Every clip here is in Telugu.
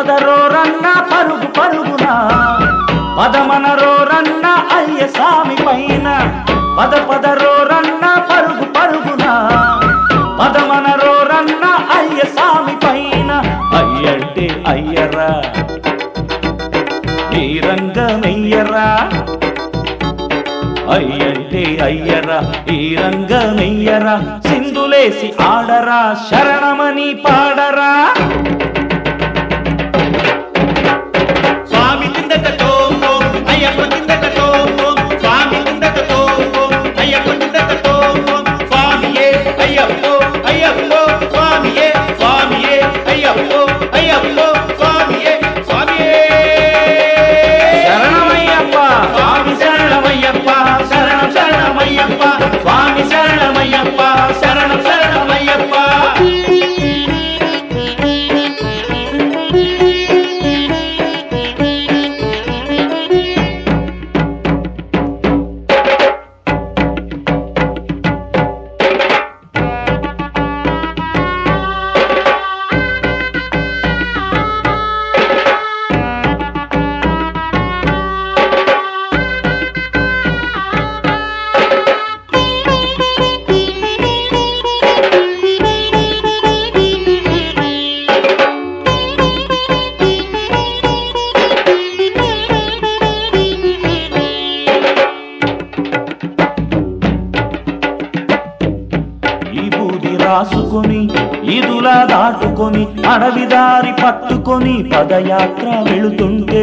పదరన్న పరుగు పరుగున పదమనరోరన్న అయ్య స్వామి పైన పద పదరోరన్న పరుగు పరుగున పదమనరోరన్న అయ్య స్వామి పైన అయ్యంటే అయ్యరా ఈ రంగమెయ్యరా అయ్యంటే అయ్యరా ఈ రంగమెయ్యరా సింధులేసి ఆడరా శరణమని పాడరా స్వామి కిందట తోమో అయ్యప్ప కిందట తోమో స్వామి కిందట తోమో అయ్యప్ప కిందట తోమో స్వామియే అయ్యప్పో అయ్యప్పో స్వామియే స్వామియే అయ్యప్పో అయ్యప్పో స్వామియే స్వామియే శరణమయ్యప్ప స్వామి శరణమయ్యప్ప శరణ శరణమయ్యప్ప స్వామి శరణమయ్యప్ప శరణ శరణమయ్యప్ప ఈ బూది రాసుకొని ఇదులా దాటుకొని అడవి దారి పట్టుకొని పదయాత్ర వెళుతుంటే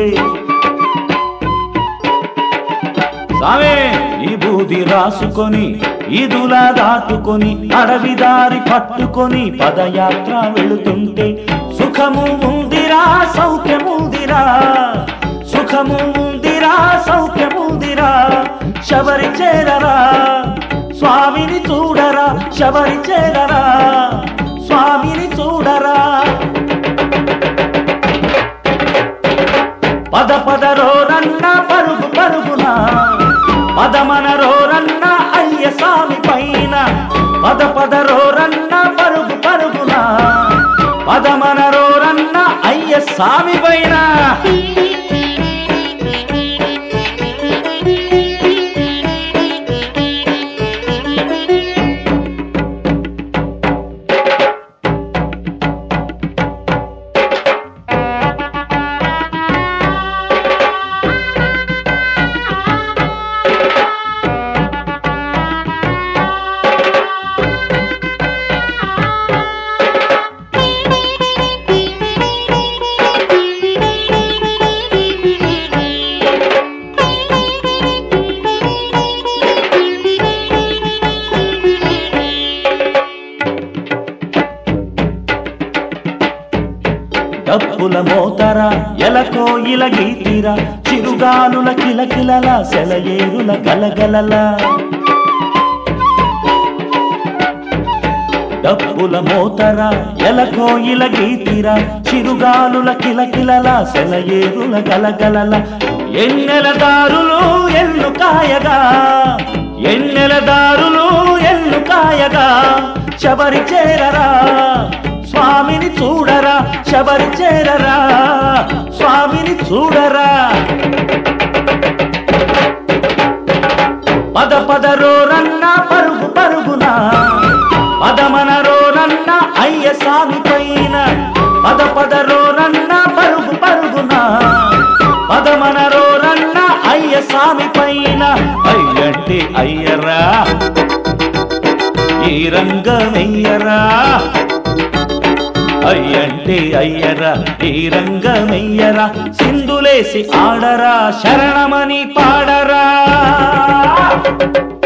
సామే ఈ బూది రాసుకొని ఇదులా దాటుకొని అడవి దారి పట్టుకొని పదయాత్ర వెళుతుంటే సుఖము ఉందిరా సౌఖ్యముందిరా సుఖము ఉందిరా సౌఖ్యముందిరా శబరి చేరరా స్వామిని చూడరా శబరి చేరరా స్వామిని చూడరా పద పదరోరన్న పరుగు పరుగున పదమనరోరన్న అయ్య స్వామి పైన పద పదరోరన్న పరుగు పరుగున పదమనరోరన్న అయ్య స్వామి పైన డప్పుల మోతరా ఎలకో ఇలగీతిరా చిరుగాలుల కిలకిలల సెలయేరుల గలగలల డప్పుల మోతరా ఎలకో ఇలగీతిరా చిరుగాలుల కిలకిలల సెలయేరుల గలగలల ఎన్నెల దారులు ఎల్లు కాయగా ఎన్నెల దారులు ఎల్లు కాయగా శబరి చేరరా స్వామిని చూడరా శబరి చేరరా స్వామిని చూడరా పద పదరోరన్న పరుగు పరుగున పదమనరోరన్న అయ్య స్వామి పైన పద పదరోరన్న పరుగు పరుగున పదమనరోరన్న అయ్య స్వామి పైన అయ్యంటే అయ్యరా ఈ రంగమయ్యరా అయ్యంటే అయ్యరా ఈ రంగమయ్యరా సింధులేసి ఆడరా శరణమని పాడరా